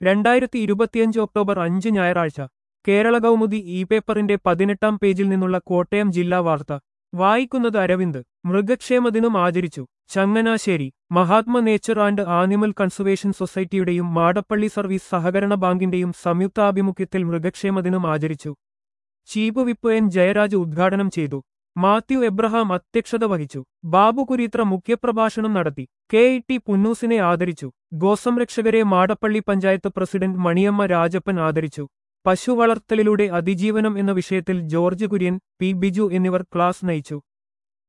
രണ്ടായിരത്തി ഇരുപത്തിയഞ്ച് ഒക്ടോബർ അഞ്ച് ഞായറാഴ്ച കേരള കൗമുദി ഇ പേപ്പറിന്റെ പതിനെട്ടാം പേജിൽ നിന്നുള്ള കോട്ടയം ജില്ലാ വാർത്ത വായിക്കുന്നത് അരവിന്ദ് മൃഗക്ഷേമദിനം ആചരിച്ചു Changanassery Mahatma nature and animal conservation സൊസൈറ്റിയുടെയും മാടപ്പള്ളി സർവീസ് സഹകരണ ബാങ്കിന്റെയും സംയുക്താഭിമുഖ്യത്തിൽ മൃഗക്ഷേമദിനം ആചരിച്ചു ചീഫ് വിപ്പ് എൻ ജയരാജ് ഉദ്ഘാടനം ചെയ്തു മാത്യു എബ്രഹാം അധ്യക്ഷത വഹിച്ചു ബാബു കുരീത്ര മുഖ്യപ്രഭാഷണം നടത്തി കെ ഇ ടി പുന്നൂസിനെ ആദരിച്ചു ഗോസംരക്ഷകരെ മാടപ്പള്ളി പഞ്ചായത്ത് പ്രസിഡന്റ് മണിയമ്മ രാജപ്പൻ ആദരിച്ചു പശു വളർത്തലിലൂടെ അതിജീവനം എന്ന വിഷയത്തിൽ ജോർജ് കുര്യൻ പി ബിജു എന്നിവർ ക്ലാസ് നയിച്ചു